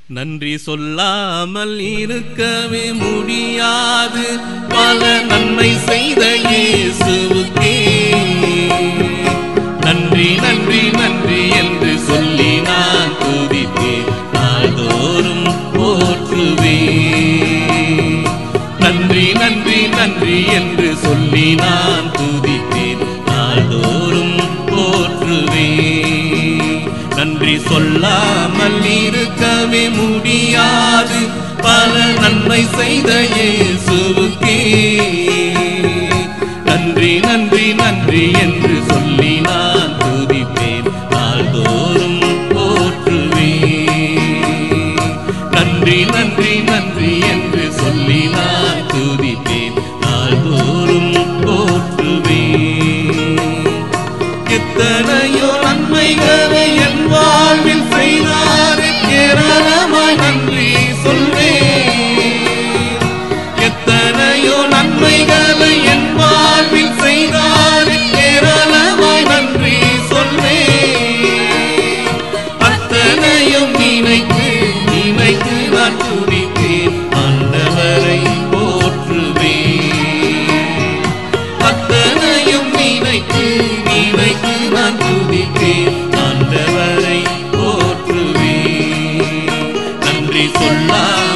நன்றி சொல்லாமல் இருக்கவே முடியாது பல நன்மை செய்த இயேசுவுக்கே நன்றி நன்றி நன்றி என்று சொல்லி நான் துதித்தேன் நாள்தோறும் போற்றுவேன் நன்றி நன்றி நன்றி என்று சொல்லி நான் துதித்தேன் நாள்தோறும் போற்றுவேன் நன்றி சொல்லாமல் இருக்கவே முடியாது பல நன்மை செய்த இயேசுவுக்கே நன்றி நன்றி நன்றி என்று சொல்லி நான் துதிப்பேன் நாள்தோறும் போற்றுவேன் நன்றி நன்றி நன்றி என்று சொல்லி நான் துதிப்பேன் நாள்தோறும் போற்றுவேன் எத்தனையோ நன்மைகளை என் வாழ்வில் செய்தாரே ஏராளமாய் நன்றி சொல்வேன் எத்தனையோ நன்மைகளை என் வாழ்வில் செய்தாரே ஏராளமாய் நன்றி சொல்வேன் அத்தனையும் நினைத்து நினைத்து நான் துதித்தேன் ஆண்டவரை போற்றுவேன் அத்தனையும் நினைத்து நினைத்து நான் துதித்தேன் ஆண்டவரை போற்றுவேன் நன்றி சொல்லாமல்